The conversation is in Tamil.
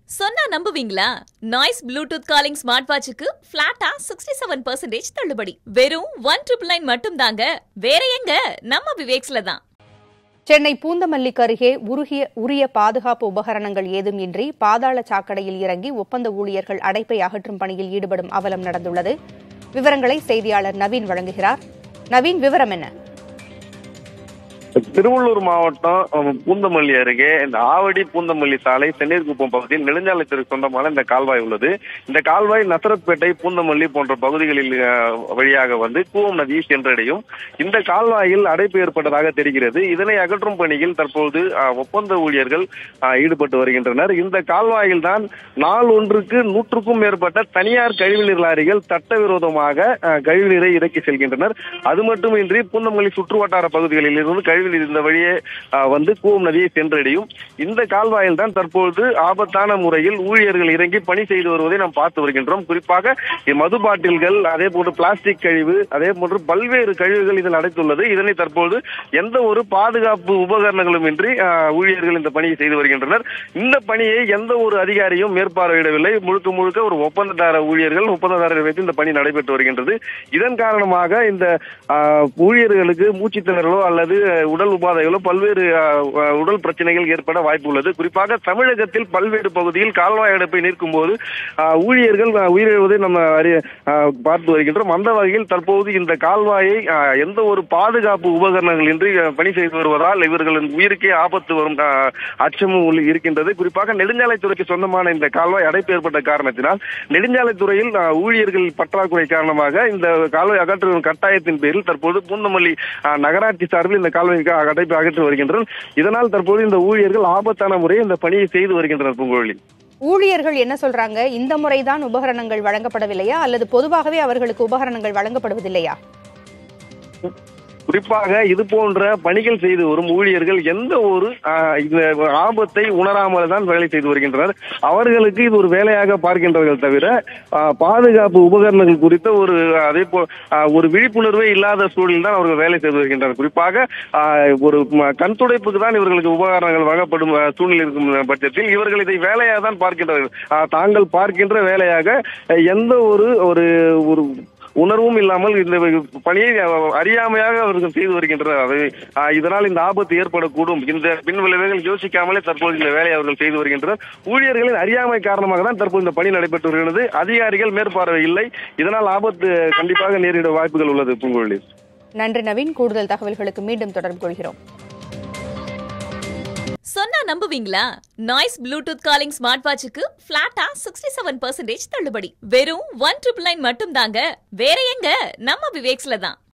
சொன்னா நம்புவீங்களா நாய்ஸ் ப்ளூடூத் காலிங் ஸ்மார்ட் வாட்சுக்கு பிளாட்டா சிக்ஸ்டி செவன் பர்சன்டேஜ் தள்ளுபடி வெறும் ஒன் ட்ரிபிள் நைன் மட்டும் தாங்க வேற எங்க நம்ம விவேக்ஸ்ல தான் சென்னை பூந்தமல்லிக்கு அருகே உருகிய உரிய பாதுகாப்பு உபகரணங்கள் ஏதும் இன்றி பாதாள சாக்கடையில் இறங்கி ஒப்பந்த ஊழியர்கள் அடைப்பை அகற்றும் பணியில் ஈடுபடும் அவலம் நடந்துள்ளது விவரங்களை செய்தியாளர் நவீன் வழங்குகிறார் நவீன் விவரம் என்ன திருவள்ளூர் மாவட்டம் அஹ், பூந்தமல்லி அருகே இந்த ஆவடி பூந்தமல்லி சாலை சென்னீர்குப்பம் பகுதியில் நெடுஞ்சாலைத்துறைக்கு சொந்தமான இந்த கால்வாய் உள்ளது இந்த கால்வாய் நசரத்பேட்டை பூந்தமல்லி போன்ற பகுதிகளில் அஹ், வழியாக வந்து கூவம் நதியை சென்றடையும் இந்த கால்வாயில் அடைப்பு ஏற்பட்டதாக தெரிகிறது இதனை அகற்றும் பணியில் தற்போது அஹ், ஒப்பந்த ஊழியர்கள் அஹ், ஈடுபட்டு வருகின்றனர் இந்த கால்வாயில் தான் நாள் ஒன்றுக்கு நூற்றுக்கும் மேற்பட்ட தனியார் கழிவுநீர் லாரிகள் சட்டவிரோதமாக அஹ், கழிவுநீரை இறக்கி செல்கின்றனர் அது மட்டுமின்றி பூந்தமல்லி சுற்றுவட்டார பகுதிகளில் இருந்து கழிவுநீர் இந்த வழியே அஹ், வந்து கூவம் நதியை சென்றடையும் இந்த கால்வாயில் தான் தற்பொழுது ஆபத்தான முறையில் ஊழியர்கள் இறங்கி பணி செய்து வருவதை நாம் பார்த்து வருகின்றோம் குறிப்பாக மது பாட்டில்கள் அதே போன்று பிளாஸ்டிக் கழிவு அதே போன்று பல்வேறு கழிவுகள் இதில் அடைத்துள்ளது இதனை தற்போது எந்த ஒரு பாதுகாப்பு உபகரணங்களும் இன்றி அஹ், ஊழியர்கள் இந்த பணியை செய்து வருகின்றனர் இந்த பணியை எந்த ஒரு அதிகாரியும் மேற்பார்வையிடவில்லை முழுக்க முழுக்க ஒரு ஒப்பந்ததார ஊழியர்கள் ஒப்பந்ததாரரை வைத்து இந்த பணி நடைபெற்று வருகின்றது இதன் காரணமாக இந்த அஹ், ஊழியர்களுக்கு மூச்சுத் திணறலோ அல்லது உடல் உபாதைகளோ பல்வேறு அஹ், அஹ், உடல் பிரச்சனைகள் ஏற்பட வாய்ப்பு உள்ளது குறிப்பாக தமிழகத்தில் பல்வேறு பகுதியில் கால்வாய் அடைப்பை நிற்கும் போது அஹ், ஊழியர்கள் அஹ், உயிரிழவதை நம்ம அறிய அஹ், பார்த்து வருகின்றோம் அந்த வகையில் தற்போது இந்த கால்வாயை அஹ், எந்த ஒரு பாதுகாப்பு உபகரணங்கள் இன்றி அஹ், பணி செய்து வருவதால் இவர்களின் உயிருக்கே ஆபத்து வரும் அஹ், அச்சமும் உள்ள- இருக்கின்றது குறிப்பாக நெடுஞ்சாலைத்துறைக்கு சொந்தமான இந்த கால்வாய் அடைப்பு ஏற்பட்ட காரணத்தினால் நெடுஞ்சாலைத்துறையில் அஹ், ஊழியர்கள் பற்றாக்குறை காரணமாக இந்த கால்வாய் அகற்றும் கட்டாயத்தின் பேரில் தற்போது பூந்தமல்லி அஹ், நகராட்சி சார்பில் இந்த கால்வாய் அடைப்பை அகற்றி வருகின்றனர் இதனால் தற்போது இந்த ஊழியர்கள் ஆபத்தான முறையில் இந்த பணியை செய்து வருகின்றனர் பூங்கோழி ஊழியர்கள் என்ன சொல்றாங்க இந்த முறைதான் உபகரணங்கள் வழங்கப்படவில்லையா அல்லது பொதுவாகவே அவர்களுக்கு உபகரணங்கள் வழங்கப்படுவதில்லையா குறிப்பாக இது போன்ற பணிகள் செய்து வரும் ஊழியர்கள் எந்த ஒரு ஆஹ், இந்த ஆபத்தை உணராமல் தான் வேலை செய்து வருகின்றனர் அவர்களுக்கு இது ஒரு வேலையாக பார்க்கின்றவர்கள் தவிர ஆஹ், பாதுகாப்பு உபகரணங்கள் குறித்த ஒரு அதே போல் ஆஹ், ஒரு விழிப்புணர்வே இல்லாத சூழலில் தான் அவர்கள் வேலை செய்து வருகின்றனர் குறிப்பாக ஆஹ், ஒரு ம- கண் துடைப்புக்கு தான் இவர்களுக்கு உபகரணங்கள் வழங்கப்படும் ஆஹ், சூழ்நிலை இருக்கும் பட்சத்தில் இவர்கள் இதை வேலையாக தான் பார்க்கின்றார்கள் ஆஹ், தாங்கள் பார்க்கின்ற வேலையாக அஹ், எந்த ஒரு ஒரு ஒரு உணர்வும் இல்லாமல் இந்த பணியை அறியாமையாக அவர்கள் செய்து வருகின்றனர் அது ஆஹ், இதனால் இந்த ஆபத்து ஏற்படக்கூடும் இந்த பின் விளைவுகள் யோசிக்காமலே தற்போது இந்த வேலையை அவர்கள் செய்து வருகின்றனர் ஊழியர்களின் அறியாமை காரணமாக தான் தற்போது இந்த பணி நடைபெற்று வருகிறது அதிகாரிகள் மேற்பார்வை இல்லை இதனால் ஆபத்து கண்டிப்பாக நேரிட வாய்ப்புகள் உள்ளது பூங்கொழி நன்றி நவீன் கூடுதல் தகவல்களுக்கு மீண்டும் தொடர்பு கொள்கிறோம் சொன்னா நம்புவீங்களா நாய்ஸ் ப்ளூடூத் காலிங் ஸ்மார்ட் வாட்சுக்கு பிளாட்டா சிக்ஸ்டி செவன் பர்சன்டேஜ் தள்ளுபடி வெறும் ஒன் ட்ரிபிள் நைன் மட்டும் தாங்க வேற எங்க நம்ம விவேக்ஸ்ல தான்